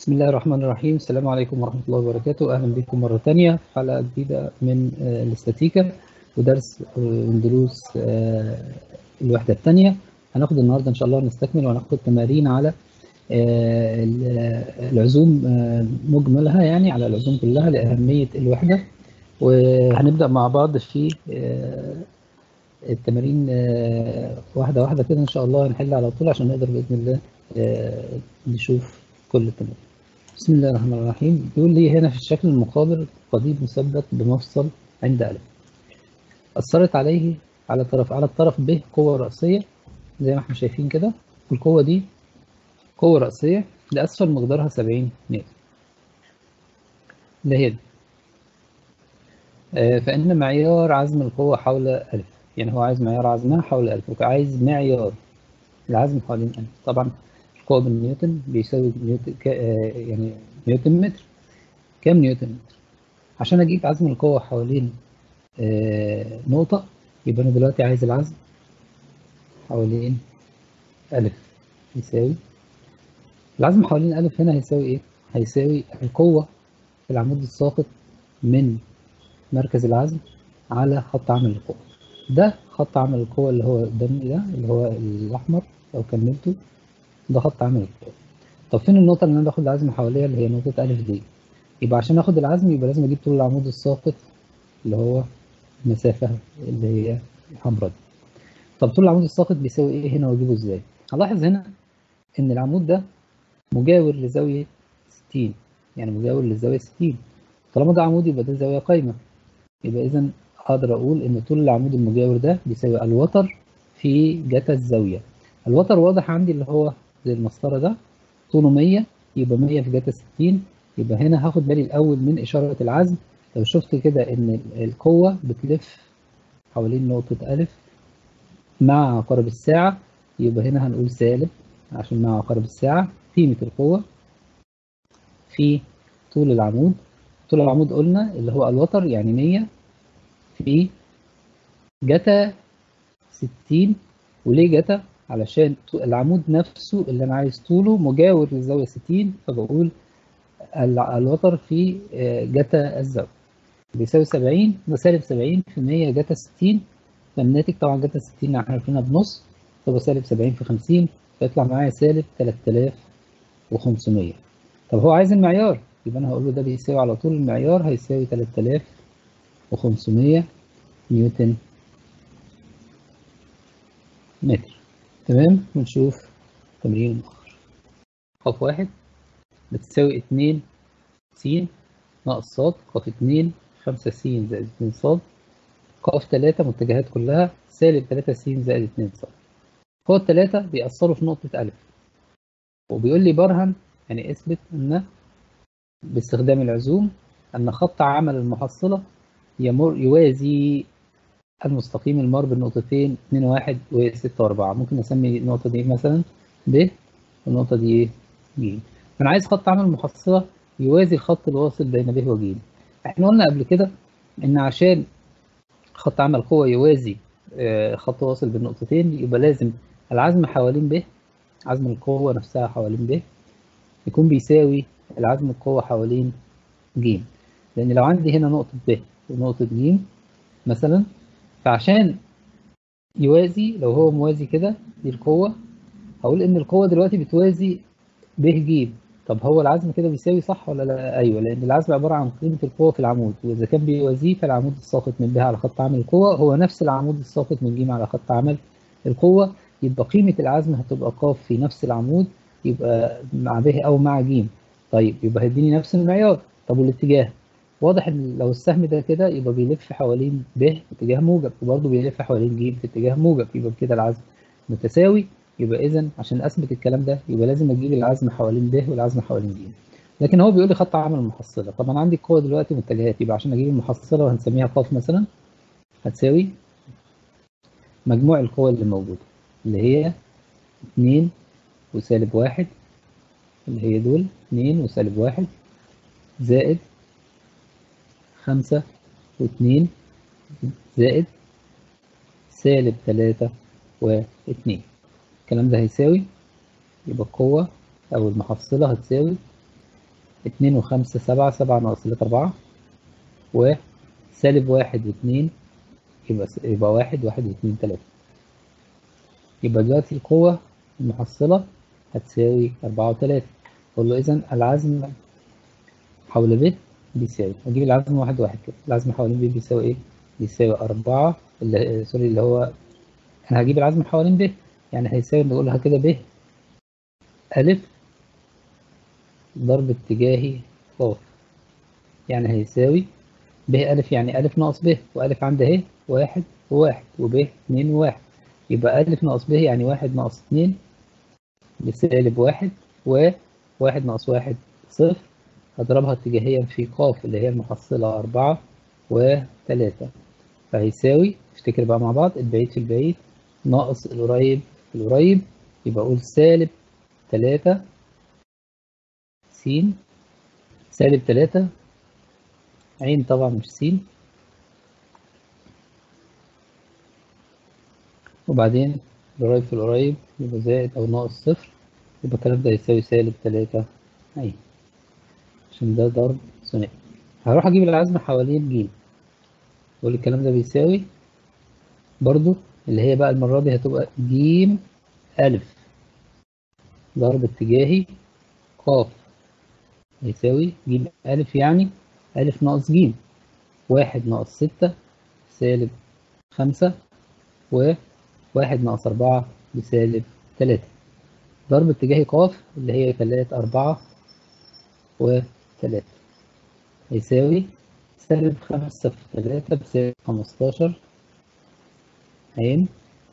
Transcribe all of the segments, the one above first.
بسم الله الرحمن الرحيم السلام عليكم ورحمة الله وبركاته أهلا بكم مرة تانية في حلقة جديدة من آه، الاستاتيكا ودرس آه، من دروس آه، الوحدة الثانية هناخد النهاردة إن شاء الله نستكمل وهناخد تمارين على آه، ال- العزوم آه، مجملها يعني على العزوم كلها لأهمية الوحدة وهنبدأ مع بعض في آه، التمارين آه، واحدة واحدة كده إن شاء الله هنحل على طول عشان نقدر بإذن الله آه، نشوف كل التمارين بسم الله الرحمن الرحيم بيقول لي هنا في الشكل المقابل قضيب مثبت بمفصل عند ألف أثرت عليه على طرف على الطرف ب قوة رأسية زي ما احنا شايفين كده والقوة دي قوة رأسية لأسفل مقدارها 70 نيوتن اللي هي دي آه، فإن معيار عزم القوة حول ألف يعني هو عايز معيار عزمها حول ألف وعايز معيار العزم حوالين ألف طبعا القوة بالنيوتن بيساوي نيوتن ك- آه، يعني نيوتن متر كام نيوتن متر عشان أجيب عزم القوة حوالين آه، نقطة يبقى أنا دلوقتي عايز العزم حوالين ألف يساوي العزم حوالين ألف هنا هيساوي إيه؟ هيساوي القوة في العمود الساقط من مركز العزم على خط عمل القوة ده خط عمل القوة اللي هو قدامي ده اللي هو الأحمر لو كملته ده خط عمل القوة طب فين النقطة اللي أنا باخد العزم حواليها اللي هي نقطة ألف دي يبقى عشان آخد العزم يبقى لازم أجيب طول العمود الساقط اللي هو المسافة اللي هي الحمراء دي طب طول العمود الساقط بيساوي إيه هنا وأجيبه إزاي؟ هلاحظ هنا إن العمود ده مجاور لزاوية 60 يعني مجاور للزاوية 60 طالما ده عمود يبقى ده زاوية قايمة يبقى إذا أقدر أقول إن طول العمود المجاور ده بيساوي الوتر في جتا الزاوية الوتر واضح عندي اللي هو زي المسطرة ده طوله 100 يبقى 100 في جتا 60 يبقى هنا هاخد بالي الأول من إشارة العزم لو شفت كده إن القوة بتلف حوالين نقطة ألف مع عقارب الساعة يبقى هنا هنقول سالب عشان مع عقارب الساعة قيمة القوة في طول العمود طول العمود قلنا اللي هو الوتر يعني 100 في جتا 60 وليه جتا علشان طو- العمود نفسه اللي انا عايز طوله مجاور للزاوية 60 فبقول ال- الوتر في آه، جتا الزاوية بيساوي 70 ده سالب 70 في 100 جتا 60 فالناتج طبعا جتا 60 احنا عارفينها بنص تبقى سالب 70 في 50 فيطلع معايا سالب 3500 طب هو عايز المعيار يبقى انا هقول له ده بيساوي على طول المعيار هيساوي 3500 نيوتن متر تمام ونشوف تمرين اخر خط واحد بتساوي 2 س ناقص ص ق 2 5 س زائد 2 ص ق 3 متجهات كلها سالب 3 س زائد 2 ص هو التلاتة بيأثروا في نقطة ألف وبيقول لي برهن يعني اثبت أن باستخدام العزوم أن خط عمل المحصلة يمر يوازي المستقيم المار بالنقطتين 2 1 و 6 و4 ممكن أسمي النقطة دي مثلا ب والنقطة دي إيه؟ ج فأنا عايز خط عمل محصلة يوازي الخط الواصل بين ب وج احنا قلنا قبل كده إن عشان خط عمل قوة يوازي آه، خط واصل بين نقطتين يبقى لازم العزم حوالين ب عزم القوة نفسها حوالين ب يكون بيساوي العزم القوة حوالين ج لأن لو عندي هنا نقطة ب ونقطة ج مثلا فعشان يوازي لو هو موازي كده دي القوة هقول إن القوة دلوقتي بتوازي ب ج طب هو العزم كده بيساوي صح ولا لا؟ أيوه لأن العزم عبارة عن قيمة القوة في العمود وإذا كان بيوازيه فالعمود الساقط من ب على خط عمل القوة هو نفس العمود الساقط من ج على خط عمل القوة يبقى قيمة العزم هتبقى ق في نفس العمود يبقى مع ب أو مع ج طيب يبقى هيديني نفس المعيار طب والاتجاه واضح ان لو السهم ده كده يبقى بيلف حوالين ب في اتجاه موجب وبرضه بيلف حوالين ج في اتجاه موجب يبقى كده العزم متساوي يبقى اذا عشان اثبت الكلام ده يبقى لازم اجيب العزم حوالين ب والعزم حوالين ج لكن هو بيقول لي خط عمل المحصله طب انا عندي القوه دلوقتي متجهات يبقى عشان اجيب المحصله وهنسميها ق مثلا هتساوي مجموع القوى اللي موجوده اللي هي 2 وسالب 1 اللي هي دول 2 وسالب 1 زائد 5 و2 زائد سالب 3 و2 الكلام ده هيساوي يبقى القوة أو المحصلة هتساوي اتنين وخمسة سبعة سبعة ناقص تلاتة أربعة وسالب واحد واتنين يبقى يبقى واحد واحد واتنين تلاتة يبقى دلوقتي القوة المحصلة هتساوي أربعة وتلاتة أقول له إذا العزم حول ب بيساوي أجيب العزم واحد واحد كده العزم حوالين ب بيساوي إيه؟ بيساوي أربعة اللي سوري اللي هو أنا هجيب العزم حوالين ب يعني هيساوي نقولها كده ب ألف ضرب اتجاهي ق يعني هيساوي ب ألف يعني ألف ناقص ب وألف عندها اهي واحد وواحد وب اتنين وواحد يبقى ألف ناقص ب يعني واحد ناقص اتنين بسالب واحد وواحد ناقص واحد صفر هضربها اتجاهيا في ق اللي هي المحصلة أربعة وتلاتة فهيساوي افتكر بقى مع بعض البعيد في البعيد ناقص القريب في القريب يبقى أقول سالب تلاتة س سالب تلاتة عين طبعا مش س وبعدين القريب في القريب يبقى زائد أو ناقص صفر يبقى الكلام ده يساوي سالب تلاتة عين عشان ده ضرب ثنائي هروح أجيب العزم حوالين ج وأقول الكلام ده بيساوي برضو اللي هي بقى المرة دي هتبقى ج ألف ضرب اتجاهي ق يساوي ج ألف يعني ألف ناقص ج واحد ناقص ستة سالب خمسة وواحد ناقص أربعة بسالب تلاتة ضرب اتجاهي ق اللي هي تلاتة أربعة وتلاتة يساوي سالب خمسة في تلاتة بسالب خمستاشر عين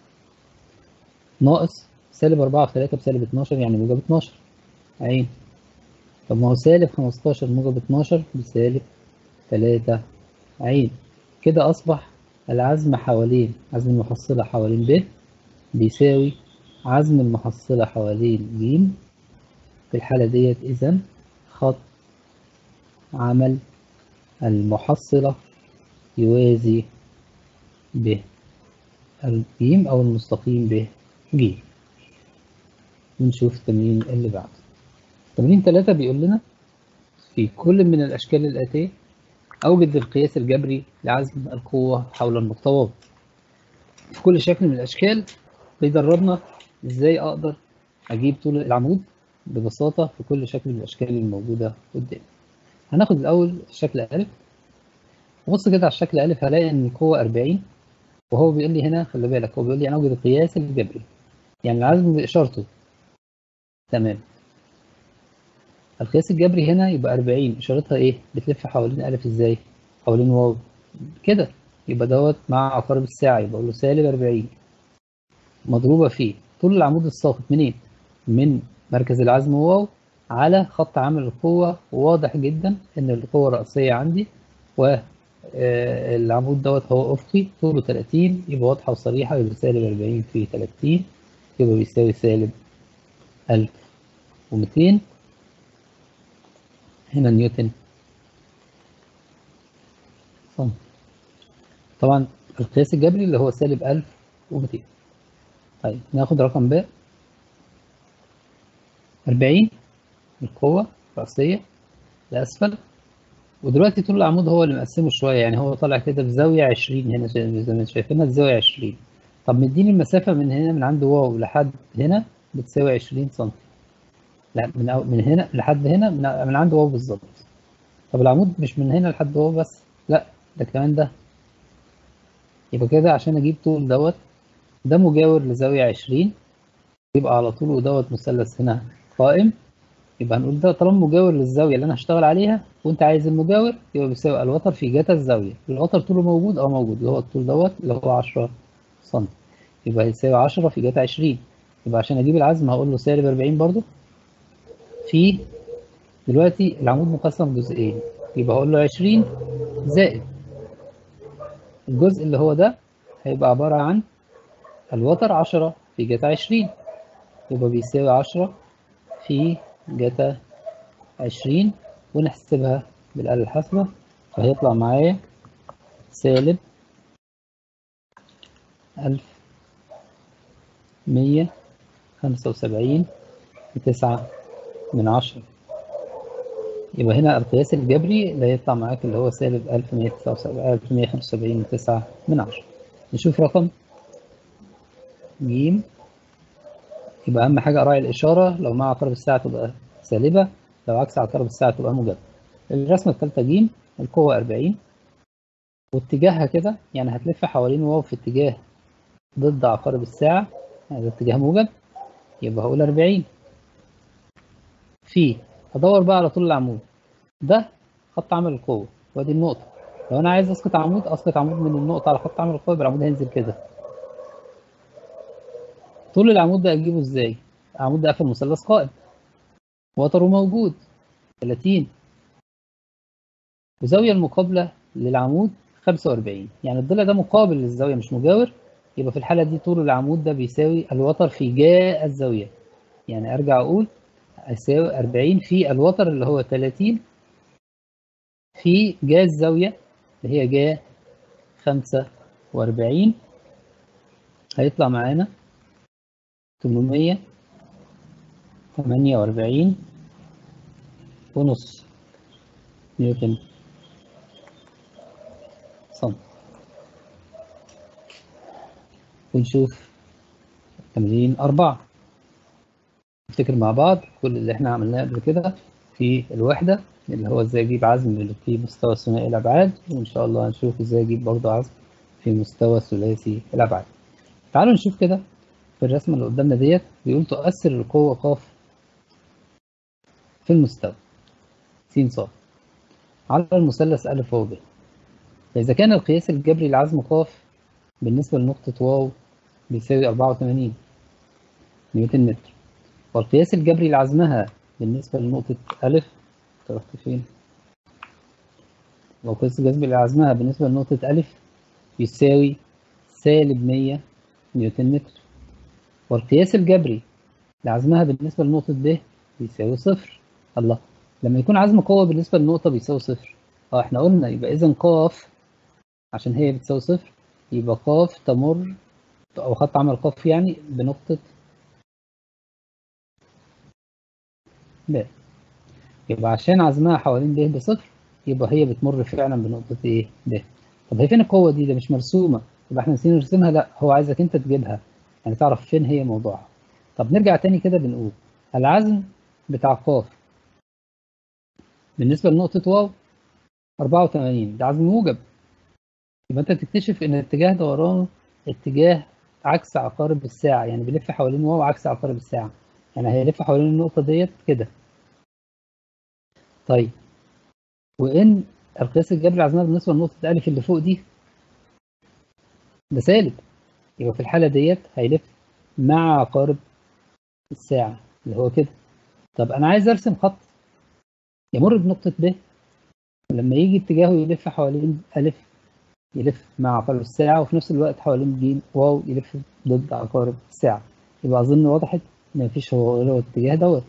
ناقص سالب أربعة في تلاتة بسالب اتناشر يعني موجب اتناشر عين طب ما هو سالب خمستاشر موجب اتناشر بسالب تلاتة عين كده أصبح العزم حوالين عزم المحصلة حوالين ب بيساوي عزم المحصلة حوالين ج في الحالة ديت إذا خط عمل المحصلة يوازي ب الجيم أو المستقيم ب ج ونشوف التمرين اللي بعده تمرين ثلاثة بيقول لنا في كل من الأشكال الآتية أوجد القياس الجبري لعزم القوة حول المقتوى في كل شكل من الأشكال بيدربنا إزاي أقدر أجيب طول العمود ببساطة في كل شكل من الأشكال الموجودة قدامي هناخد الأول الشكل أ بص كده على الشكل أ هلاقي إن القوة 40 وهو بيقول لي هنا خلي بالك هو بيقول لي أنا أوجد القياس الجبري يعني العزم بإشارته تمام القياس الجبري هنا يبقى 40 إشارتها إيه؟ بتلف حوالين ألف إزاي؟ حوالين واو كده يبقى دوت مع عقارب الساعة يبقى له سالب 40 مضروبة في طول العمود الساقط منين؟ من مركز العزم واو على خط عمل القوة واضح جدا إن القوة الرأسية عندي والعمود دوت هو أفقي طوله 30 يبقى واضحة وصريحة يبقى سالب 40 في 30 يبقى بيساوي سالب 1200 هنا نيوتن صم طبعا القياس الجبري اللي هو سالب 1200 طيب ناخد رقم ب 40 القوة الرأسية لأسفل ودلوقتي طول العمود هو اللي مقسمه شوية يعني هو طالع كده في زاوية 20 هنا زي ما شايفينها الزاوية 20 طب مديني المسافة من هنا من عند واو لحد هنا بتساوي 20 سم لا من من هنا لحد هنا من, من عند واو بالظبط طب العمود مش من هنا لحد واو بس لا ده كمان ده يبقى كده عشان اجيب طول دوت ده مجاور لزاوية 20 يبقى على طول ودوت مثلث هنا قائم يبقى هنقول ده طالما مجاور للزاوية اللي انا هشتغل عليها وانت عايز المجاور يبقى بيساوي الوتر في جتا الزاوية الوتر طوله موجود اه موجود اللي هو الطول دوت اللي هو 10 سم يبقى يساوي 10 في جتا 20 يبقى عشان اجيب العزم هقول له سالب 40 برضو في دلوقتي العمود مقسم جزئين يبقى هقول له 20 زائد الجزء اللي هو ده هيبقى عبارة عن الوتر 10 في جتا 20 يبقى بيساوي 10 في جتا 20 ونحسبها بالآلة الحاسبة فهيطلع معايا سالب ألف مية خمسة وسبعين وتسعة من عشرة يبقى هنا القياس الجبري اللي هيطلع معاك اللي هو سالب 1175 9 من 10 نشوف رقم ج يبقى أهم حاجة أراعي الإشارة لو مع عقارب الساعة تبقى سالبة لو عكس عقارب الساعة تبقى موجبة الرسمة الثالثة ج القوة 40 واتجاهها كده يعني هتلف حوالين واو في اتجاه ضد عقارب الساعة هذا اتجاه موجب يبقى هقول 40 في هدور بقى على طول العمود ده خط عمل القوة وادي النقطة لو أنا عايز أسقط عمود أسقط عمود من النقطة على خط عمل القوة يبقى العمود هينزل كده طول العمود ده أجيبه إزاي؟ العمود ده قافل مثلث قائم وتره موجود 30 وزاوية المقابلة للعمود 45 يعني الضلع ده مقابل للزاوية مش مجاور يبقى في الحالة دي طول العمود ده بيساوي الوتر في جاء الزاوية يعني أرجع أقول هيساوي 40 في الوتر اللي هو 30 في جا الزاوية اللي هي جا 45 هيطلع معانا 848 ونص نيوتن صم ونشوف تمرين أربعة نفتكر مع بعض كل اللي احنا عملناه قبل كده في الوحدة اللي هو ازاي اجيب عزم في مستوى ثنائي الأبعاد وإن شاء الله هنشوف ازاي اجيب برضه عزم في مستوى ثلاثي الأبعاد تعالوا نشوف كده في الرسمة اللي قدامنا ديت بيقول تؤثر القوة ق في المستوى س ص على المثلث أ و ب فإذا كان القياس الجبري لعزم ق بالنسبة لنقطة واو بيساوي 84 نيوتن متر والقياس الجبري لعزمها بالنسبة لنقطة أ رحت فين؟ والقياس الجبري لعزمها بالنسبة لنقطة أ يساوي سالب 100 نيوتن متر والقياس الجبري لعزمها بالنسبة لنقطة ب بيساوي صفر الله لما يكون عزم قوة بالنسبة للنقطة بيساوي صفر اه احنا قلنا يبقى إذا ق عشان هي بتساوي صفر يبقى ق تمر أو خط عمل ق يعني بنقطة ب يبقى عشان عزمها حوالين ب بصفر يبقى هي بتمر فعلا بنقطة ايه ب طب هي فين القوة دي ده مش مرسومة يبقى احنا نسينا نرسمها لا هو عايزك انت تجيبها يعني تعرف فين هي موضوعها طب نرجع تاني كده بنقول العزم بتاع ق بالنسبة لنقطة واو 84 ده عزم موجب يبقى انت تكتشف ان اتجاه دورانه اتجاه عكس عقارب الساعة يعني بيلف حوالين واو عكس عقارب الساعة يعني هيلف حوالين النقطة ديت كده طيب وإن القياس الجبري عزمها بالنسبة لنقطة ألف اللي فوق دي ده سالب يبقى في الحالة ديت هيلف مع عقارب الساعة اللي هو كده طب أنا عايز أرسم خط يمر بنقطة ب ولما يجي اتجاهه يلف حوالين ألف يلف مع عقارب الساعة وفي نفس الوقت حوالين ج واو يلف ضد عقارب الساعة يبقى أظن وضحت إن مفيش هو غير الاتجاه دوت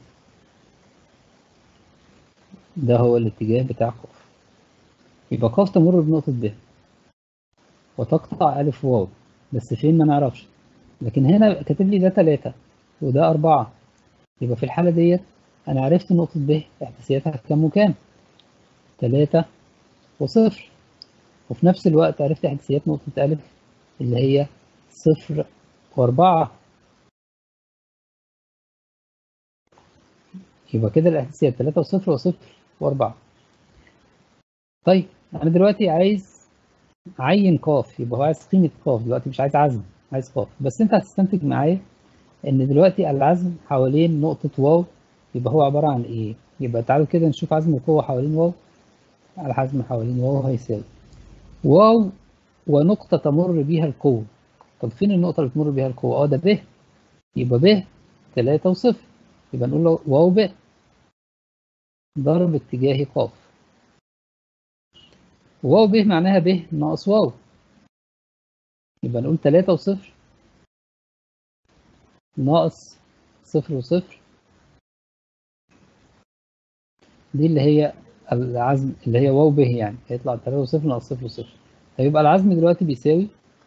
ده هو الاتجاه بتاع ق يبقى ق تمر بنقطة ب وتقطع ألف واو بس فين ما نعرفش لكن هنا كاتب لي ده تلاتة وده أربعة يبقى في الحالة ديت أنا عرفت نقطة ب احداثياتها كام وكام تلاتة وصفر وفي نفس الوقت عرفت احداثيات نقطة أ اللي هي صفر وأربعة يبقى كده الاحداثيات تلاتة وصفر وصفر وأربعة طيب أنا دلوقتي عايز عين قاف يبقى هو عايز قيمة قاف دلوقتي مش عايز عزم عايز قاف بس أنت هتستنتج معايا إن دلوقتي العزم حوالين نقطة واو يبقى هو عبارة عن إيه؟ يبقى تعالوا كده نشوف عزم القوة حوالين واو العزم حوالين واو هيساوي واو ونقطة تمر بيها القوة طب فين النقطة اللي تمر بيها القوة؟ اه ده ب يبقى ب تلاتة وصفر يبقى نقول له واو ب ضرب اتجاهي ق واو ب معناها ب ناقص واو يبقى نقول تلاتة وصفر ناقص صفر وصفر دي اللي هي العزم اللي هي واو ب يعني هيطلع 3 وصفر ناقص صفر وصفر هيبقى العزم دلوقتي بيساوي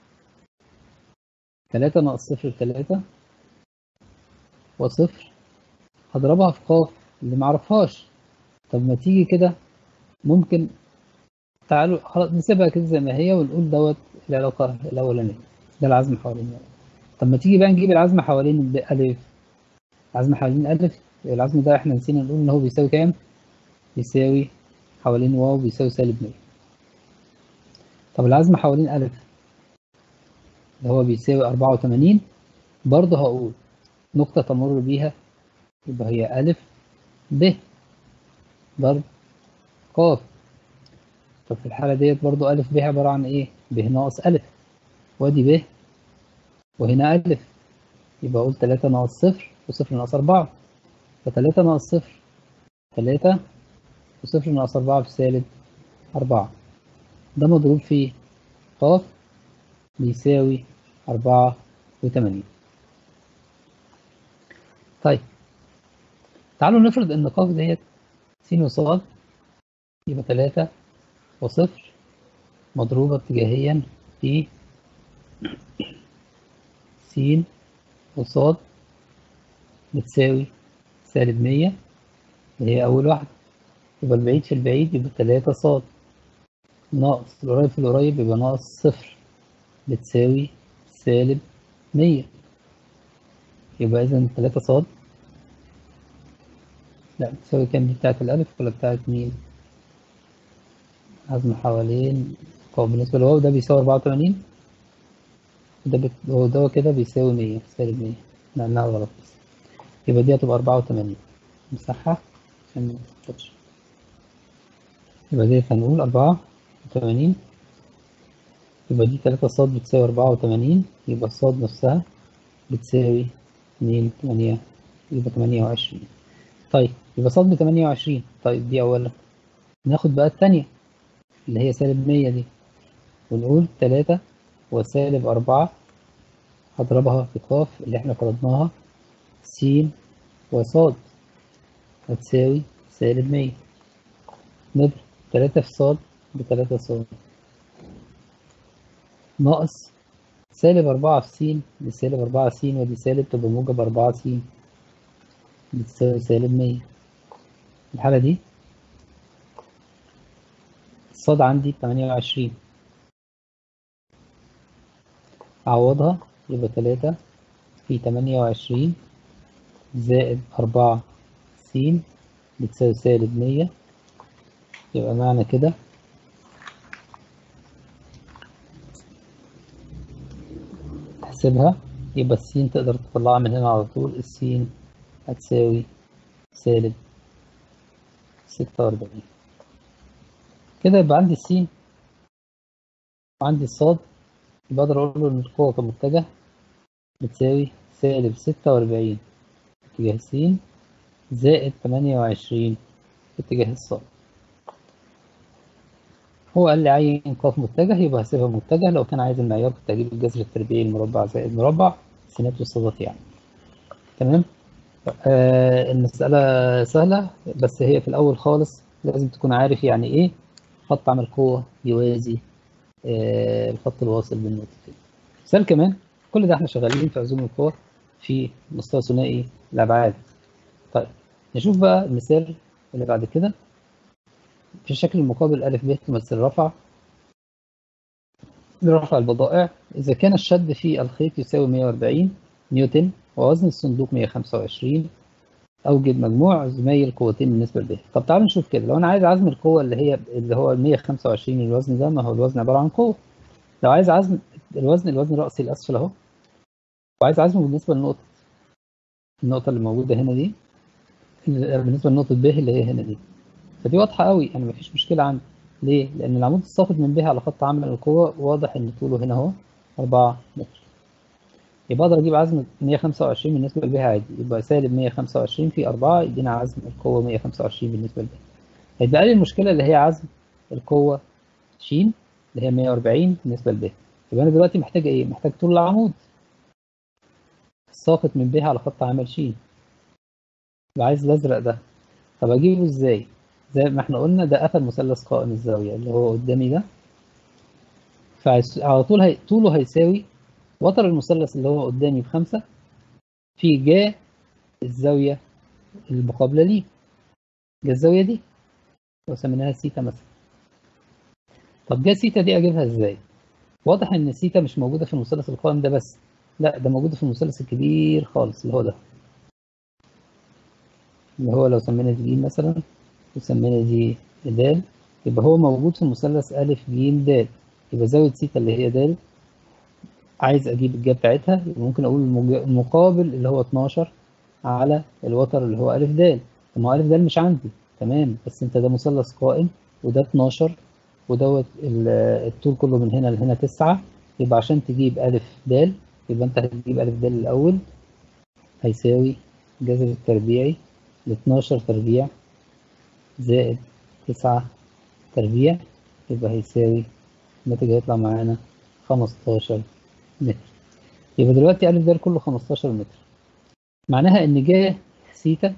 3 ناقص صفر 3 وصفر هضربها في ق اللي معرفهاش طب ما تيجي كده ممكن تعالوا خلاص نسيبها كده زي ما هي ونقول دوت العلاقة الأولانية ده العزم حوالين الألف طب ما تيجي بقى نجيب العزم حوالين الألف العزم حوالين الألف العزم ده احنا نسينا نقول إن هو بيساوي كام؟ بيساوي حوالين واو بيساوي سالب 100 طب العزم حوالين ألف اللي هو بيساوي 84 برضه هقول نقطة تمر بيها يبقى هي ألف ب ضرب ق طب في الحالة ديت برضو ألف ب عبارة عن إيه؟ ب ناقص ألف وأدي ب وهنا ألف يبقى أقول تلاتة ناقص صفر وصفر ناقص أربعة فتلاتة ناقص صفر تلاتة وصفر ناقص أربعة بسالب أربعة ده مضروب في ق بيساوي أربعة وتمانين طيب تعالوا نفرض إن ق ديت س وصاد يبقى تلاتة وصفر مضروبة اتجاهيا في س وصاد بتساوي سالب مية اللي هي أول واحدة يبقى البعيد في البعيد يبقى تلاتة صاد ناقص القريب في القريب يبقى ناقص صفر بتساوي سالب مية يبقى إذا تلاتة صاد لا بتساوي كام دي بتاعت الألف ولا بتاعت مين؟ عزم حوالين هو بالنسبة للواو ده بيساوي أربعة وتمانين ده بت... هو ده كده بيساوي مية سالب مية لأنها غلط بس يبقى دي هتبقى أربعة وتمانين نمسحها عشان ما تتفتش يبقى دي هنقول أربعة وتمانين يبقى دي تلاتة صاد بتساوي أربعة وتمانين يبقى الصاد نفسها بتساوي اتنين تمانية يبقى تمانية وعشرين طيب يبقى صاد بتمانية وعشرين طيب دي أولا ناخد بقى التانية اللي هي سالب مية دي ونقول تلاتة وسالب أربعة هضربها في ق اللي احنا فرضناها س وصاد هتساوي سالب مية نضرب تلاتة في صاد بتلاتة صاد ناقص سالب أربعة في س دي سالب أربعة س ودي سالب تبقى موجب أربعة س بتساوي سالب مية الحالة دي الصاد عندي بتمانية وعشرين أعوضها يبقى تلاتة في تمانية وعشرين زائد أربعة س بتساوي سالب مية يبقى معنى كده تحسبها يبقى السين تقدر تطلعها من هنا على طول السين هتساوي سالب ستة وأربعين كده يبقى عندي السين وعندي الصاد يبقى أقدر أقول له إن القوة كمتجه بتساوي سالب ستة وأربعين في اتجاه السين زائد تمانية وعشرين في اتجاه الصاد هو قال لي عين ق متجه يبقى هسيبها متجه لو كان عايز المعيار كنت هجيب الجذر التربيعي المربع زائد مربع سينات والصادات يعني تمام آه المسألة سهلة بس هي في الأول خالص لازم تكون عارف يعني إيه خط عمل قوة يوازي آه الخط الواصل بين النقطتين مثال كمان كل ده احنا شغالين في عزوم القوة في مستوى ثنائي الأبعاد طيب نشوف بقى المثال اللي بعد كده في الشكل المقابل أ ب تمثل رفع لرفع البضائع إذا كان الشد في الخيط يساوي 140 نيوتن ووزن الصندوق 125 أوجد مجموع زمايل قوتين بالنسبة ل طب تعالوا نشوف كده لو أنا عايز عزم القوة اللي هي اللي هو 125 الوزن ده ما هو الوزن عبارة عن قوة لو عايز عزم الوزن الوزن رأسي الأسفل أهو وعايز عزمه بالنسبة للنقطة النقطة اللي موجودة هنا دي بالنسبة لنقطة ب اللي هي هنا دي فدي واضحة قوي أنا مفيش مشكلة عندي ليه؟ لأن العمود الساقط من به على خط عمل القوة واضح إن طوله هنا أهو 4 متر يبقى أقدر أجيب عزم 125 بالنسبة لبه عادي يبقى سالب 125 في 4 يدينا عزم القوة 125 بالنسبة لبه هيتبقى لي المشكلة اللي هي عزم القوة ش اللي هي 140 بالنسبة لبه يبقى أنا دلوقتي محتاج إيه؟ محتاج طول العمود الساقط من به على خط عمل ش يبقى عايز الأزرق ده طب أجيبه إزاي؟ زي ما احنا قلنا ده قفل مثلث قائم الزاوية اللي هو قدامي ده فعلى طول هي... طوله هيساوي وتر المثلث اللي هو قدامي بخمسة في جا الزاوية المقابلة ليه جا الزاوية دي لو سميناها سيتا مثلا طب جا سيتا دي اجيبها ازاي واضح ان سيتا مش موجوده في المثلث القائم ده بس لا ده موجوده في المثلث الكبير خالص اللي هو ده اللي هو لو سمينا دي ج مثلا وسمينا دي د يبقى هو موجود في المثلث أ ج د يبقى زاوية سيتا اللي هي د عايز أجيب الجا بتاعتها يبقى ممكن أقول المقابل اللي هو 12 على الوتر اللي هو أ د طب ما أ د مش عندي تمام بس أنت ده مثلث قائم وده 12 ودوت الطول كله من هنا لهنا 9 يبقى عشان تجيب أ د يبقى أنت هتجيب أ د الأول هيساوي جذر التربيعي ل 12 تربيع زائد 9 تربيع يبقى هيساوي الناتج هيطلع معانا 15 متر يبقى دلوقتي أ د كله 15 متر معناها إن جا سيتا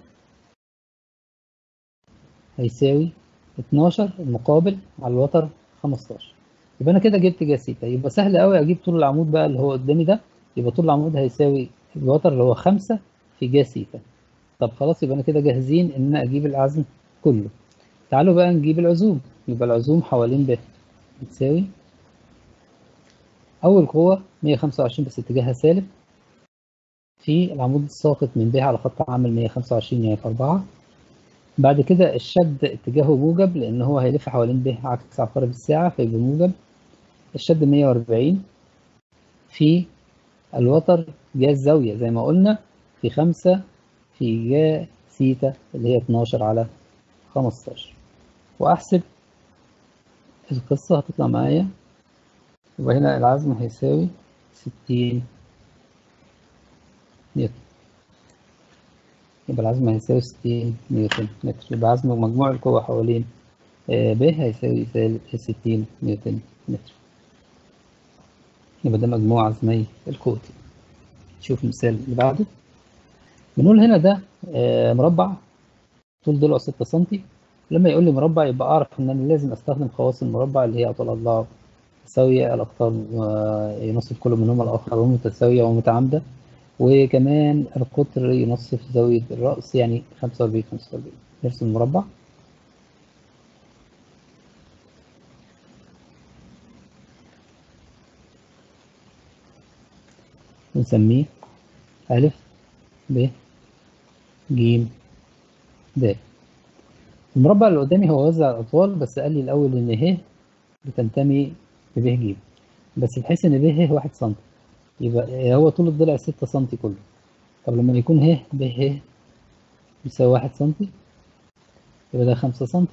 هيساوي 12 المقابل على الوتر 15 يبقى أنا كده جبت جا سيتا يبقى سهل قوي أجيب طول العمود بقى اللي هو قدامي ده يبقى طول العمود هيساوي الوتر اللي هو 5 في جا سيتا طب خلاص يبقى أنا كده جاهزين إن أنا أجيب العزم كله تعالوا بقى نجيب العزوم يبقى العزوم حوالين ب بتساوي أول قوة 125 بس اتجاهها سالب في العمود الساقط من ب على خط عامل 125 يعني في 4 بعد كده الشد اتجاهه موجب لأن هو هيلف حوالين ب عكس عقارب الساعة فيبقى موجب الشد 140 في الوتر جا الزاوية زي ما قلنا في 5 في جا سيتا اللي هي 12 على 15 وأحسب القصة هتطلع معايا يبقى هنا العزم هيساوي 60 نيوتن يبقى العزم هيساوي 60 نيوتن متر يبقى عزم مجموع القوة حوالين ب هيساوي سالب 60 نيوتن متر يبقى ده مجموع عزمي القوة نشوف المثال اللي بعده بنقول هنا ده مربع طول ضلعه 6 سم لما يقول لي مربع يبقى اعرف ان انا لازم استخدم خواص المربع اللي هي اطول اضلاع متساويه الاقطار ينصف كل منهما الاخر ومتساويه ومتعامده وكمان القطر ينصف زاويه الراس يعني 45 45 نرسم المربع نسميه أ ب ج د المربع اللي قدامي هو وزع الأطوال بس قال لي الأول إن ه بتنتمي لب ج بس بحيث إن ب ه واحد سم يبقى هو طول الضلع ستة سم كله طب لما يكون ه ب ه بيساوي واحد سم يبقى ده خمسة سم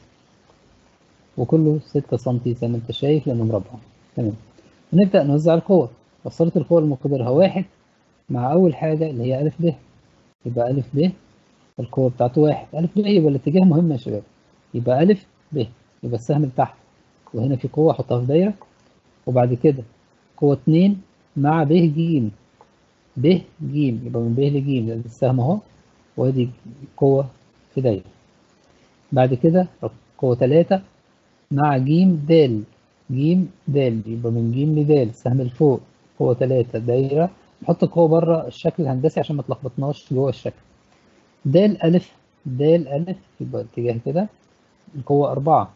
وكله ستة سم زي ما أنت شايف لأنه مربع تمام ونبدأ نوزع القوة وصلت القوة المقدارها واحد مع أول حاجة اللي هي أ ب يبقى أ ب القوة بتاعته واحد أ ب يبقى الاتجاه مهم يا شباب يبقى أ ب يبقى السهم لتحت وهنا في قوة أحطها في دايرة وبعد كده قوة اتنين مع ب ج ب ج يبقى من ب ل ج ده السهم أهو وأدي قوة في دايرة بعد كده قوة تلاتة مع ج د ج د يبقى من ج لد السهم اللي فوق قوة تلاتة دايرة نحط القوة بره الشكل الهندسي عشان ما تلخبطناش جوه الشكل د ألف د ألف يبقى اتجاه كده القوة أربعة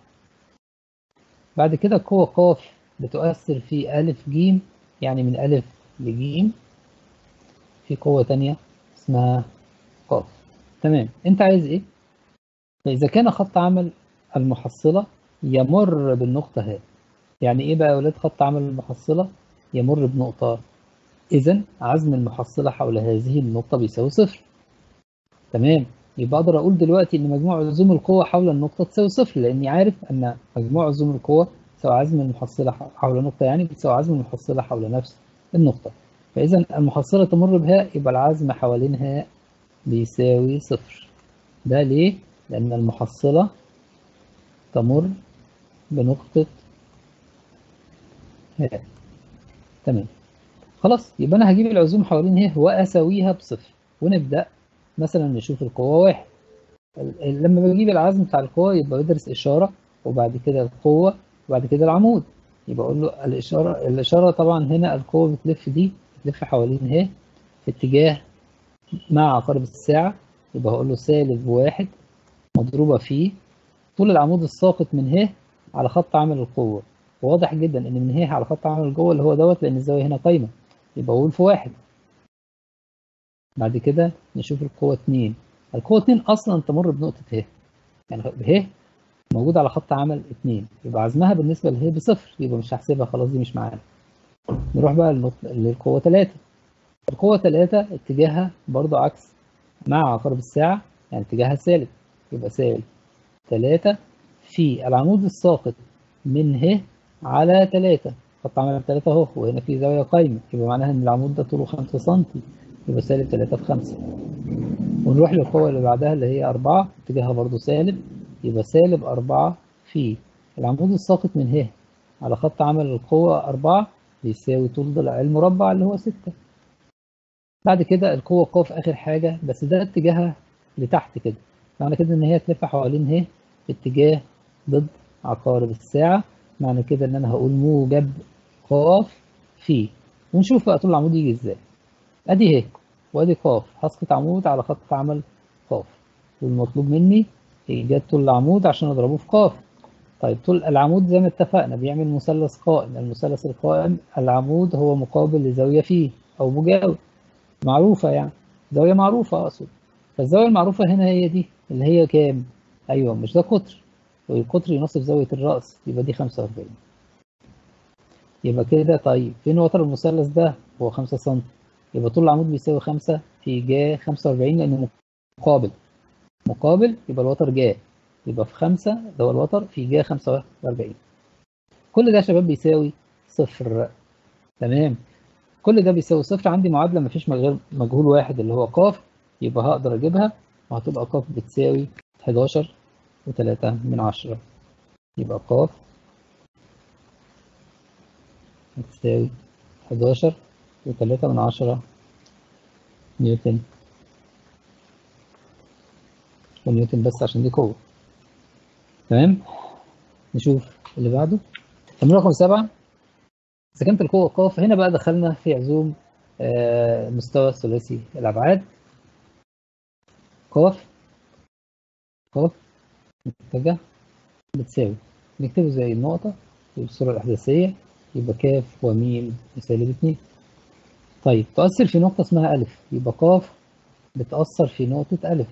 بعد كده قوة قاف بتؤثر في ألف ج يعني من ألف لج في قوة تانية اسمها قاف تمام أنت عايز إيه؟ فإذا كان خط عمل المحصلة يمر بالنقطة ه يعني إيه بقى يا ولاد خط عمل المحصلة؟ يمر بنقطة إذا عزم المحصلة حول هذه النقطة بيساوي صفر تمام يبقى أقدر أقول دلوقتي إن مجموع عزوم القوة حول النقطة تساوي صفر لأني عارف أن مجموع عزوم القوة تساوي عزم المحصلة حول نقطة يعني بتساوي عزم المحصلة حول نفس النقطة فإذا المحصلة تمر بهاء يبقى العزم حوالين هاء بيساوي صفر ده ليه؟ لأن المحصلة تمر بنقطة هاء تمام خلاص يبقى أنا هجيب العزوم حوالين ه وأساويها بصفر ونبدأ مثلا نشوف القوة واحد لما بجيب العزم بتاع القوة يبقى بدرس إشارة وبعد كده القوة وبعد كده العمود يبقى أقول له الإشارة الإشارة طبعا هنا القوة بتلف دي بتلف حوالين ه في اتجاه مع عقارب الساعة يبقى هقول له سالب واحد مضروبة في طول العمود الساقط من ه على خط عامل القوة واضح جدا ان من ه على خط عامل القوة اللي هو دوت لان الزاوية هنا قايمة يبقى اقول في واحد بعد كده نشوف القوة اتنين القوة اتنين اصلا تمر بنقطة ه يعني ه موجود على خط عمل اتنين يبقى عزمها بالنسبة له بصفر يبقى مش هحسبها خلاص دي مش معانا نروح بقى للقوة تلاتة القوة تلاتة اتجاهها برضو عكس مع عقارب الساعة يعني اتجاهها سالب يبقى سالب تلاتة في العمود الساقط من ه على تلاتة خط عمل تلاتة اهو وهنا في زاوية قايمة يبقى معناها ان العمود ده طوله خمسة سنتي يبقى سالب تلاتة في خمسة ونروح للقوة اللي بعدها اللي هي أربعة اتجاهها برضو سالب يبقى سالب أربعة في العمود الساقط من ه على خط عمل القوة أربعة بيساوي طول ضلع المربع اللي هو ستة بعد كده القوة ق آخر حاجة بس ده اتجاهها لتحت كده معنى كده إن هي تلف حوالين ه في اتجاه ضد عقارب الساعة معنى كده إن أنا هقول موجب ق في ونشوف بقى طول العمود يجي إزاي أدي ه وأدي ق هسقط عمود على خط عمل ق والمطلوب مني إيجاد طول العمود عشان أضربه في ق طيب طول العمود زي ما اتفقنا بيعمل مثلث قائم المثلث القائم العمود هو مقابل لزاوية فيه أو مجاور معروفة يعني زاوية معروفة أقصد فالزاوية المعروفة هنا هي دي اللي هي كام؟ أيوه مش ده قطر والقطر ينصف زاوية الرأس يبقى دي 45 يبقى كده طيب فين وتر المثلث ده؟ هو 5 سم يبقى طول العمود بيساوي 5 في جا 45 لأنه مقابل مقابل يبقى الوتر جا يبقى في 5 ده هو الوتر في جا 45 كل ده يا شباب بيساوي صفر تمام كل ده بيساوي صفر عندي معادلة مفيش غير مجهول واحد اللي هو ق يبقى هقدر أجيبها وهتبقى ق بتساوي 11 و3 من عشرة يبقى ق بتساوي 11 و3 من عشرة نيوتن ونيوتن بس عشان دي قوة تمام نشوف اللي بعده تمرين رقم سبعة إذا كانت القوة ق هنا بقى دخلنا في عزوم آه مستوى ثلاثي الأبعاد ق ق متجه بتساوي نكتبه زي النقطة بالصورة الإحداثية يبقى ك وميم سالب اتنين طيب تؤثر في نقطة اسمها ألف يبقى ق بتأثر في نقطة ألف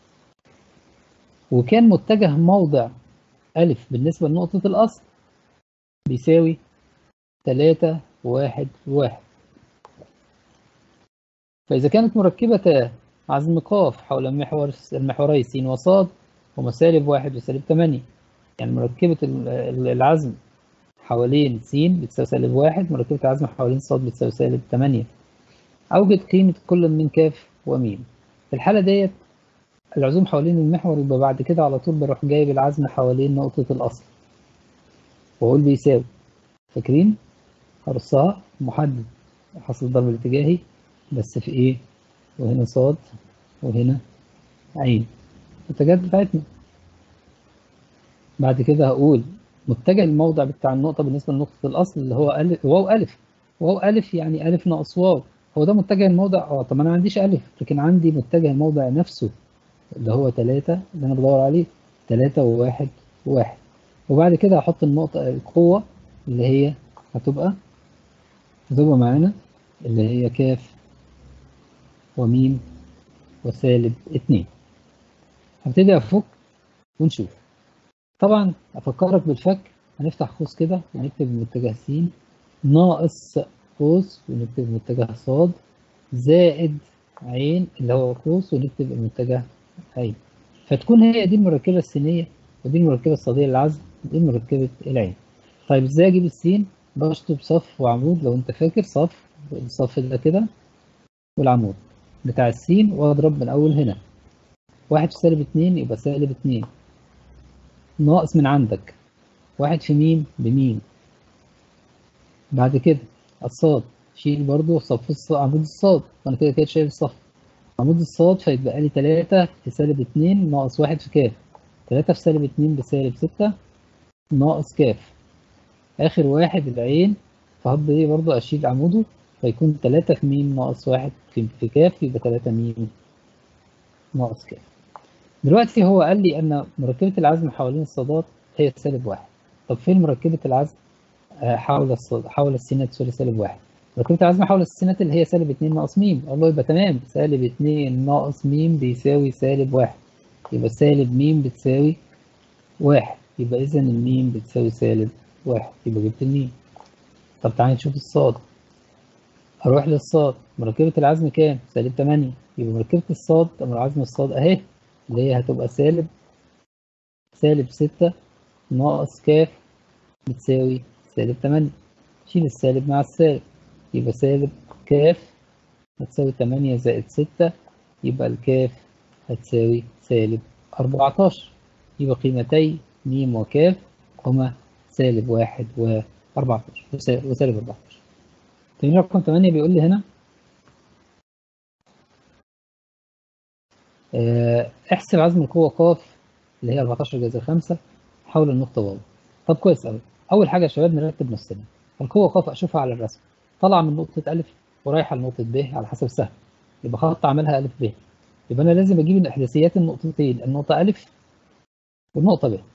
وكان متجه موضع ألف بالنسبة لنقطة الأصل بيساوي تلاتة واحد واحد فإذا كانت مركبة عزم ق حول المحور المحوري س وص هما سالب واحد وسالب تمانية يعني مركبة العزم حوالين س بتساوي سالب واحد مركبة العزم حوالين ص بتساوي سالب تمانية أوجد قيمة كل من ك وم في الحالة ديت العزوم حوالين المحور يبقى بعد كده على طول بروح جايب العزم حوالين نقطة الأصل وأقول بيساوي فاكرين؟ هرصها محدد حصل الضرب الاتجاهي بس في إيه؟ وهنا صاد وهنا عين الاتجاهات بتاعتنا بعد كده هقول متجه الموضع بتاع النقطة بالنسبة لنقطة الأصل اللي هو ألف واو ألف واو ألف يعني ألف ناقص واو هو ده متجه الموضع اه طب أنا ما عنديش ألف لكن عندي متجه الموضع نفسه اللي هو تلاتة اللي أنا بدور عليه تلاتة وواحد وواحد وبعد كده هحط النقطة القوة اللي هي هتبقى هتبقى معانا اللي هي كاف وميم وسالب اتنين هبتدي أفك ونشوف طبعا أفكرك بالفك هنفتح قوس كده ونكتب متجه س ناقص قوس ونكتب متجه ص زائد عين اللي هو قوس ونكتب المتجه عين فتكون هي دي المركبة السينية ودي المركبة الصادية للعزم ودي مركبة العين طيب ازاي اجيب السين بشطب صف وعمود لو انت فاكر صف الصف ده كده والعمود بتاع السين واضرب من اول هنا واحد في سالب اتنين يبقى سالب اتنين ناقص من عندك واحد في ميم بميم بعد كده الصاد شيل برضو صف عمود الصاد وانا كده كده شايف الصف عمود الصاد فيتبقى لي تلاتة في سالب اتنين ناقص واحد في كاف تلاتة في سالب اتنين بسالب ستة ناقص كاف آخر واحد العين فهبدأ ايه برضو أشيل عموده فيكون تلاتة في ميم ناقص واحد في كاف يبقى تلاتة ميم ناقص كاف دلوقتي هو قال لي ان مركبة العزم حوالين الصادات هي سالب واحد طب فين مركبة العزم آه، حول الصاد حول السينات تساوي سالب واحد مركبة العزم حول السينات اللي هي سالب اتنين ناقص ميم اقول له يبقى تمام سالب اتنين ناقص ميم بيساوي سالب واحد يبقى سالب ميم بتساوي واحد يبقى إذا الميم بتساوي سالب واحد يبقى جبت الميم طب تعالى نشوف الصاد هروح للصاد مركبة العزم كام؟ سالب تمانية يبقى مركبة الصاد أو عزم الصاد أهي اللي هي هتبقى سالب سالب ستة ناقص كاف بتساوي سالب تمانية شيل السالب مع السالب يبقى سالب كاف هتساوي تمانية زائد ستة يبقى الكاف هتساوي سالب أربعتاشر يبقى قيمتي م وكاف هما سالب واحد وأربعتاشر وسالب أربعتاشر تمرين رقم تمانية بيقول لي هنا آه، احسب عزم القوة ق اللي هي 14 جذر 5 حول النقطة واو طب كويس قوي أول حاجة يا شباب نرتب نفسنا القوة ق أشوفها على الرسم طالعة من نقطة ألف ورايحة لنقطة ب على حسب السهم يبقى خط عملها ألف ب يبقى أنا لازم أجيب إحداثيات النقطتين النقطة ألف والنقطة ب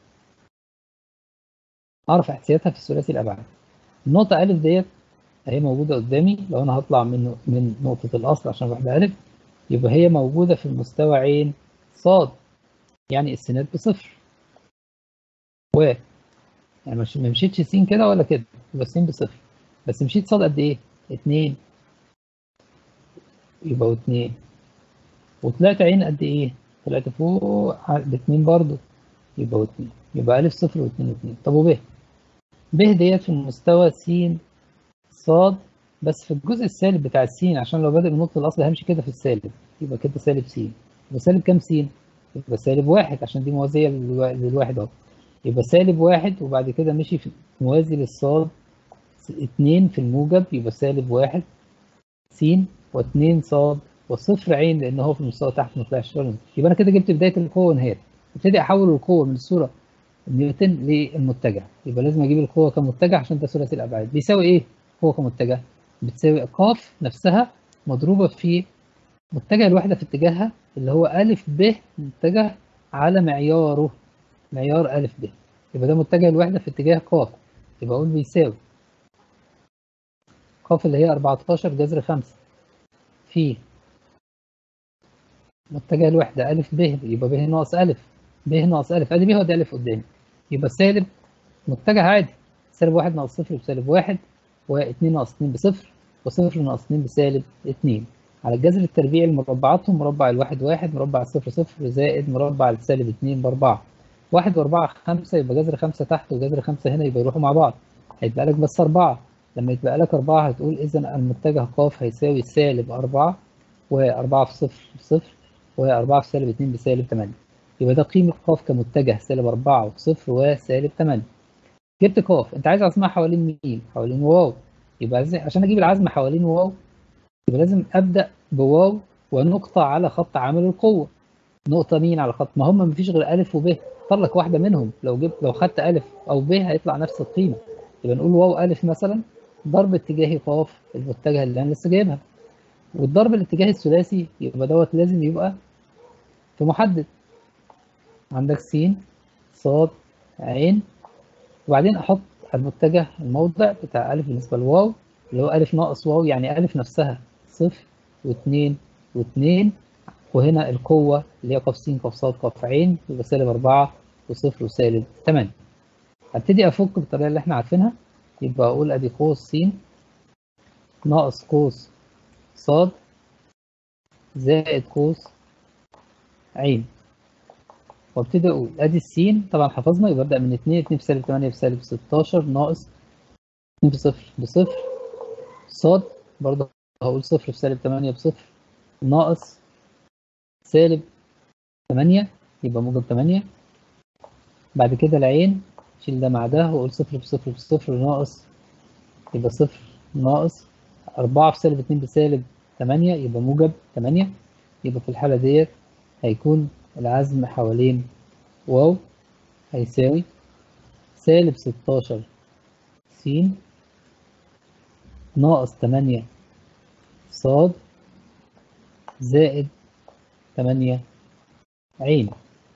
أعرف إحداثياتها في ثلاثي الأبعاد النقطة ألف ديت أهي موجودة قدامي لو أنا هطلع من من نقطة الأصل عشان أروح لألف يبقى هي موجودة في المستوى عين صاد يعني السينات بصفر و يعني مش ما مشيتش س كده ولا كده يبقى س بصفر بس مشيت صاد قد ايه؟ اتنين يبقى اتنين وطلعت عين قد ايه؟ طلعت فوق باتنين برضو يبقى اتنين يبقى ألف صفر واتنين واتنين طب وب ب ديت في المستوى س صاد بس في الجزء السالب بتاع السين عشان لو بادئ من نقطة الأصل همشي كده في السالب يبقى كده سالب س يبقى سالب كام س؟ يبقى سالب واحد عشان دي موازية للواحد أهو يبقى سالب واحد وبعد كده مشي في موازي للصاد اتنين في الموجب يبقى سالب واحد س واتنين صاد وصفر عين لأن هو في المستوى تحت ما طلعش يبقى أنا كده جبت بداية القوة ونهايتها ابتدي أحول القوة من الصورة نيوتن للمتجه يبقى لازم أجيب القوة كمتجه عشان ده ثلاثي الأبعاد بيساوي إيه؟ قوة كمتجه بتساوي ق نفسها مضروبة في متجه الوحدة في اتجاهها اللي هو أ ب متجه على معياره معيار أ ب يبقى ده متجه الوحدة في اتجاه ق يبقى أقول بيساوي ق اللي هي 14 جذر 5 في متجه الوحدة أ ب يبقى ب ناقص أ ب ناقص أ أدي ب هو ده أ قدامي يبقى سالب متجه عادي سالب 1 ناقص صفر بسالب 1 و2 ناقص 2 بصفر وصفر ناقص 2 بسالب 2 على الجذر التربيعي لمربعاتهم مربع الواحد واحد مربع الصفر صفر زائد مربع السالب 2 بأربعة واحد وأربعة خمسة يبقى جذر خمسة تحت وجذر خمسة هنا يبقى يروحوا مع بعض هيتبقى لك بس أربعة لما يتبقى لك أربعة هتقول إذا المتجه ق هيساوي سالب أربعة وأربعة في صفر في صفر وأربعة في سالب 2 بسالب 8 يبقى ده قيمة ق كمتجه سالب أربعة وفي صفر وسالب 8 جبت ق أنت عايز عاصمها حوالين مين؟ حوالين واو يبقى عشان اجيب العزم حوالين واو يبقى لازم ابدا بواو ونقطه على خط عامل القوه نقطه مين على خط ما هم مفيش غير الف وب اختار لك واحده منهم لو جبت لو خدت الف او ب هيطلع نفس القيمه يبقى نقول واو الف مثلا ضرب اتجاهي ق المتجه اللي انا لسه جايبها والضرب الاتجاهي الثلاثي يبقى دوت لازم يبقى في محدد عندك س ص عين وبعدين احط المتجه الموضع بتاع ألف بالنسبة لواو اللي هو ألف ناقص واو يعني ألف نفسها صفر واثنين واثنين وهنا القوة اللي هي ق س ق ص ق عين يبقى سالب أربعة وصفر وسالب تمانية هبتدي أفك بالطريقة اللي احنا عارفينها يبقى أقول أدي قوس س ناقص قوس ص زائد قوس عين وابتدي اقول ادي السين طبعا حفظنا يبقى ابدا من 2 2 بسالب 8 بسالب 16 ناقص 2 بصفر بصفر صاد برضه هقول صفر بسالب 8 بصفر ناقص سالب 8 يبقى موجب 8 بعد كده العين شيل ده مع ده واقول صفر بصفر بصفر ناقص يبقى صفر ناقص 4 في سالب 2 بسالب 8 يبقى موجب 8 يبقى في الحالة ديت هيكون العزم حوالين واو هيساوي سالب ستاشر س ناقص تمانية صاد زائد تمانية عين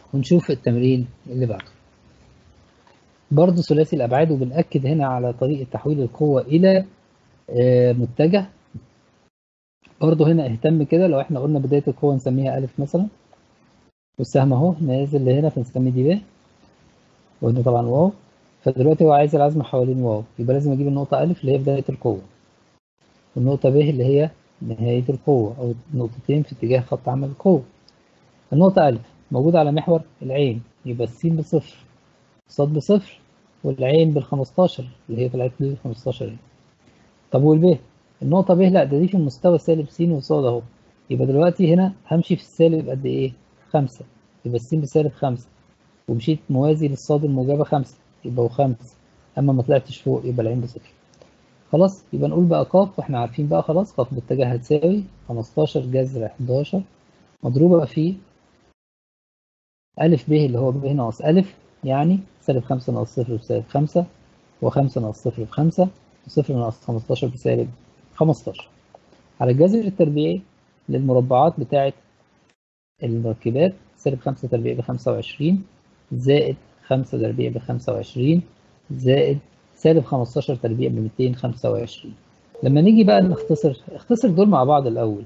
ونشوف التمرين اللي بعده برضه ثلاثي الأبعاد وبنأكد هنا على طريقة تحويل القوة إلى متجه برضه هنا اهتم كده لو احنا قلنا بداية القوة نسميها ألف مثلا والسهم أهو نازل لهنا فنسميه دي ب وهنا طبعا واو فدلوقتي هو عايز العزم حوالين واو يبقى لازم أجيب النقطة ألف اللي هي بداية القوة والنقطة ب اللي هي نهاية القوة أو نقطتين في اتجاه خط عمل القوة النقطة ألف موجودة على محور العين يبقى السين بصفر الصاد بصفر والعين بالخمستاشر اللي هي طلعت لي بالخمستاشر طب والب النقطة ب لا ده دي في المستوى سالب س وصاد اهو يبقى دلوقتي هنا همشي في السالب قد ايه؟ خمسة يبقى السين بسالب خمسة ومشيت موازي للصاد الموجبة خمسة يبقى وخمسة أما ما طلعتش فوق يبقى العين بصفر خلاص يبقى نقول بقى ق واحنا عارفين بقى خلاص ق باتجاه هتساوي 15 جذر 11 مضروبة في ألف ب اللي هو ب ناقص ألف يعني سالب 5 ناقص صفر بسالب 5 و5 ناقص صفر بخمسة وصفر ناقص 15 بسالب 15 على الجذر التربيعي للمربعات بتاعة المركبات سالب 5 تربيع ب 25 زائد 5 تربيع ب 25 زائد سالب 15 تربيع ب 225 لما نيجي بقى نختصر اختصر دول مع بعض الأول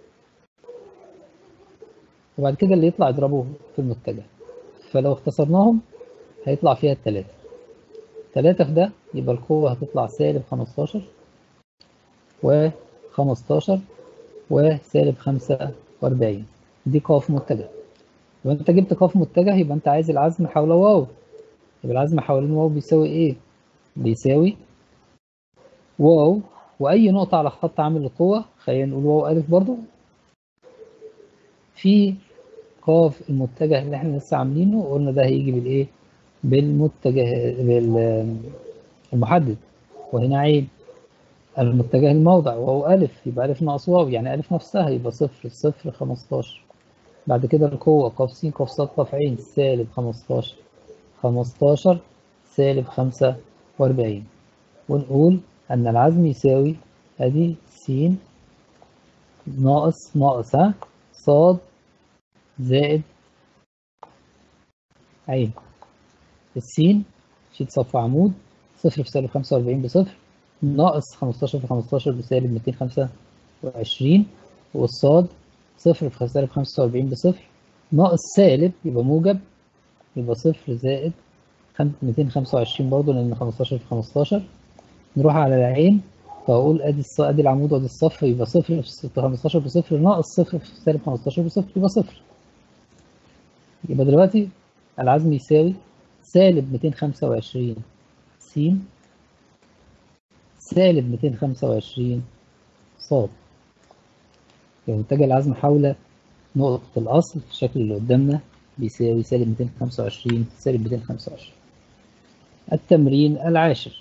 وبعد كده اللي يطلع اضربه في المتجه فلو اختصرناهم هيطلع فيها التلاتة تلاتة في ده يبقى القوة هتطلع سالب 15 و 15 وسالب 45 دي قاف متجه لو انت جبت قاف متجه يبقى انت عايز العزم حول واو يبقى العزم حوالين واو بيساوي ايه؟ بيساوي واو وأي نقطة على خط عامل القوة خلينا نقول واو ألف برضو في قاف المتجه اللي احنا لسه عاملينه وقلنا ده هيجي بالإيه؟ بالمتجه بالمحدد وهنا عين المتجه الموضع واو ألف يبقى ألف ناقص واو يعني ألف نفسها يبقى صفر صفر خمستاشر بعد كده القوة قاف س قاف ص قاف عين سالب خمستاشر خمستاشر سالب خمسة وأربعين ونقول أن العزم يساوي أدي س ناقص ناقص ها صاد زائد عين السين شيت صف عمود صفر في سالب خمسة وأربعين بصفر ناقص خمستاشر في خمستاشر بسالب ميتين خمسة وعشرين والصاد صفر في سالب خمسة وأربعين بصفر ناقص سالب يبقى موجب يبقى صفر زائد 225 برضه لأن 15 في 15 نروح على العين فأقول أدي الص... أدي العمود وأدي الصفر يبقى صفر في 15 بصفر ناقص صفر في سالب 15 بصفر يبقى صفر يبقى دلوقتي العزم يساوي سالب 225 س سالب 225 ص يبقى متجه العزم حول نقطة الأصل الشكل اللي قدامنا بيساوي سالب 225 سالب 225 التمرين العاشر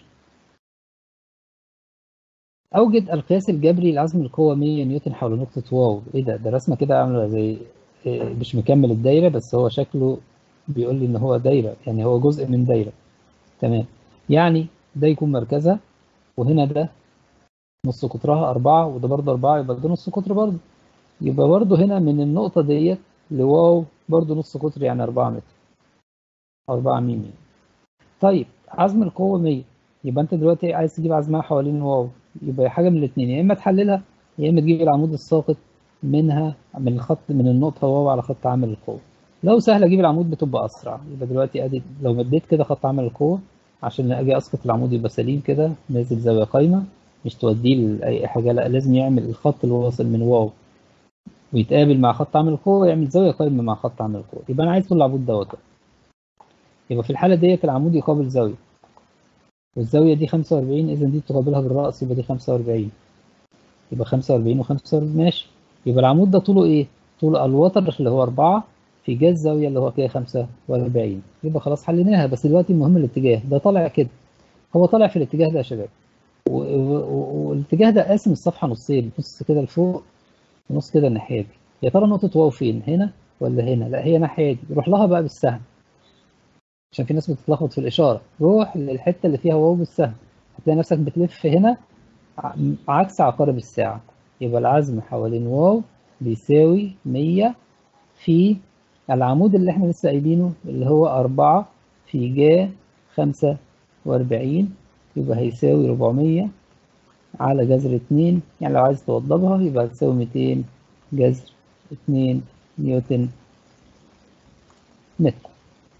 أوجد القياس الجبري لعزم القوة 100 نيوتن حول نقطة واو إيه ده ده رسمة كده عاملة زي مش مكمل الدايرة بس هو شكله بيقول لي إن هو دايرة يعني هو جزء من دايرة تمام يعني ده يكون مركزها وهنا ده نص قطرها أربعة وده برضه أربعة يبقى ده نص قطر برضه يبقى برضه هنا من النقطة ديت لواو برضه نص قطر يعني 4 متر 4 ميم يعني. طيب عزم القوة 100 يبقى انت دلوقتي عايز تجيب عزمها حوالين واو يبقى حاجة من الاثنين يا اما تحللها يا اما تجيب العمود الساقط منها من الخط من النقطة واو على خط عامل القوة لو سهل اجيب العمود بتبقى اسرع يبقى دلوقتي ادي لو مديت كده خط عامل القوة عشان اجي اسقط العمود يبقى سليم كده نازل زاوية قايمة مش توديه لأي حاجة لا لازم يعمل الخط اللي واصل من واو ويتقابل مع خط عامل القوة يعمل زاوية قائمة مع خط عامل القوة يبقى أنا عايز طول العمود دوت يبقى في الحالة ديت العمود يقابل زاوية والزاوية دي 45 إذا دي تقابلها بالرأس يبقى دي 45 يبقى 45 و45 ماشي يبقى العمود ده طوله إيه؟ طول الوتر اللي هو 4 في جاز زاوية اللي هو كده 45 يبقى خلاص حليناها بس دلوقتي المهم الاتجاه ده طالع كده هو طالع في الاتجاه ده يا شباب والاتجاه ده قاسم الصفحة نصين نص كده لفوق ونص كده الناحية دي يا ترى نقطة واو فين هنا ولا هنا لا هي ناحية دي روح لها بقى بالسهم عشان في ناس بتتلخبط في الإشارة روح للحتة اللي فيها واو بالسهم هتلاقي نفسك بتلف هنا عكس عقارب الساعة يبقى العزم حوالين واو بيساوي 100 في العمود اللي احنا لسه قايلينه اللي هو أربعة في جا خمسة وأربعين يبقى هيساوي ربعمية على جذر اتنين يعني لو عايز توضبها يبقى هتساوي ميتين جذر اتنين نيوتن متر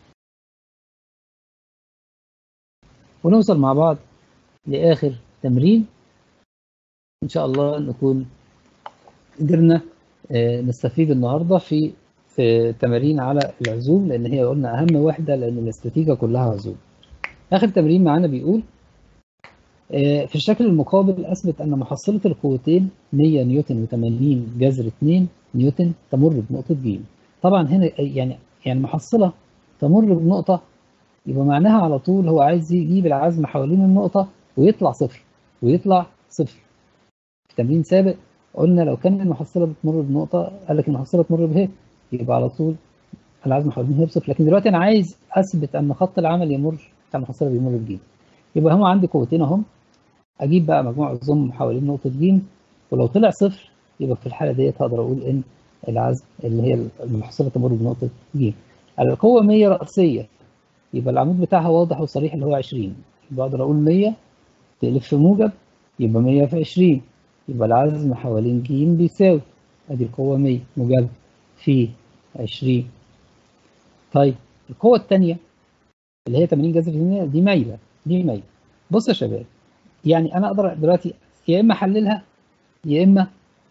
ونوصل مع بعض لآخر تمرين إن شاء الله نكون قدرنا نستفيد النهاردة في في تمارين على العزوم لأن هي قلنا أهم وحدة لأن الاستاتيكا كلها عزوم. آخر تمرين معانا بيقول في الشكل المقابل أثبت أن محصلة القوتين 100 نيوتن و80 جذر 2 نيوتن تمر بنقطة ج. طبعا هنا يعني يعني محصلة تمر بنقطة يبقى معناها على طول هو عايز يجيب العزم حوالين النقطة ويطلع صفر ويطلع صفر. في تمرين سابق قلنا لو كان المحصلة بتمر بنقطة قال لك المحصلة تمر بها يبقى على طول العزم حوالين هي بصفر لكن دلوقتي أنا عايز أثبت أن خط العمل يمر بتاع المحصلة بيمر بج. يبقى هم عندي قوتين أهم أجيب بقى مجموع الضم حوالين نقطة ج ولو طلع صفر يبقى في الحالة ديت هقدر أقول إن العزم اللي هي المحصلة تمر بنقطة ج. القوة 100 رأسية يبقى العمود بتاعها واضح وصريح اللي هو 20 يبقى أقدر أقول 100 تقلب في موجب يبقى 100 في 20 يبقى العزم حوالين ج بيساوي ادي القوة 100 موجبة في 20 طيب القوة الثانية اللي هي 80 جذر دي مايلة دي مايلة بص يا شباب يعني انا اقدر دلوقتي يا اما احللها يا اما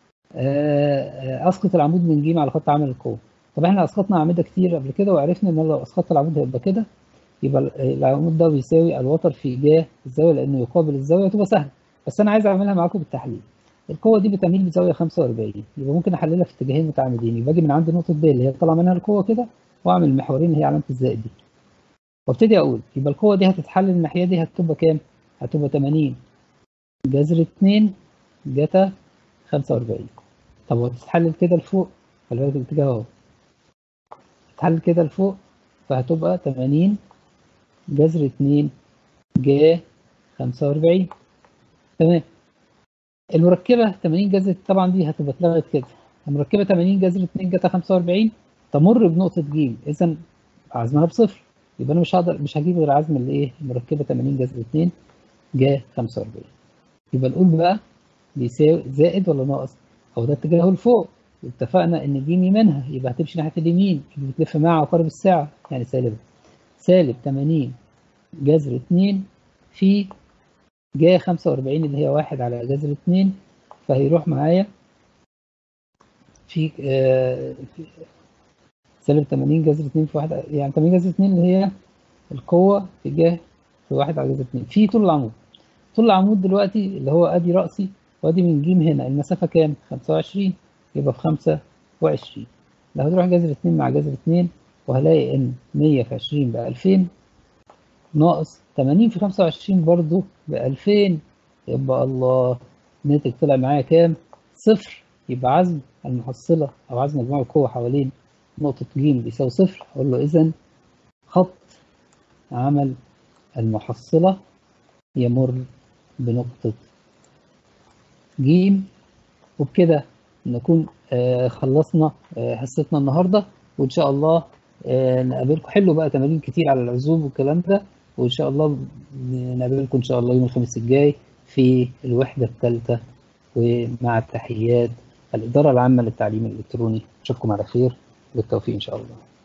اسقط العمود من ج على خط عامل القوة طب احنا اسقطنا اعمدة كتير قبل كده وعرفنا ان لو اسقطت العمود هيبقى كده يبقى العمود ده بيساوي الوتر في ج الزاوية لانه يقابل الزاوية تبقى سهلة بس انا عايز اعملها معاكم بالتحليل القوة دي بتميل بزاوية 45 يبقى ممكن احللها في اتجاهين متعامدين يبقى اجي من عند نقطة ب اللي هي طالعة منها القوة كده واعمل المحورين اللي هي علامة الزائد دي وابتدي اقول يبقى القوة دي هتتحلل الناحية دي هتبقى كام؟ هتبقى 80 جذر 2 جتا 45 طب وتتحلل كده لفوق خلي بالك الاتجاه اهو تتحلل كده لفوق فهتبقى 80 جذر 2 جا 45 تمام المركبة 80 جذر طبعا دي هتبقى اتلغت كده المركبة 80 جذر 2 جتا 45 تمر بنقطة ج إذا عزمها بصفر يبقى أنا مش هقدر مش هجيب غير عزم اللي إيه المركبة 80 جذر 2 جا 45 يبقى نقول بقى بيساوي زائد ولا ناقص؟ هو ده اتجاهه لفوق اتفقنا إن ج يمينها يبقى هتمشي ناحية اليمين اللي بتلف مع عقارب الساعة يعني سالبة سالب 80 جذر 2 في جاية 45 اللي هي واحد على جذر 2 فهيروح معايا في آه سالب 80 جذر 2 في واحد يعني 80 جذر 2 اللي هي القوة في جاه في واحد على جذر 2 في طول العمود طول العمود دلوقتي اللي هو ادي رأسي وادي من ج هنا المسافة كام؟ 25 يبقى في 25 لو هتروح جذر 2 مع جذر 2 وهلاقي ان 100 في 20 ب 2000 ناقص 80 في 25 برضو ب 2000 يبقى الله الناتج طلع معايا كام؟ صفر يبقى عزم المحصلة أو عزم مجموع القوة حوالين نقطة ج بيساوي صفر أقول له إذا خط عمل المحصلة يمر بنقطة ج وبكده نكون آه خلصنا آه حصتنا النهاردة وإن شاء الله آه نقابلكم حلوا بقى تمارين كتير على العزوم والكلام ده وإن شاء الله نقابلكم إن شاء الله يوم الخميس الجاي في الوحدة الثالثة ومع التحيات الإدارة العامة للتعليم الإلكتروني أشوفكم على خير بالتوفيق إن شاء الله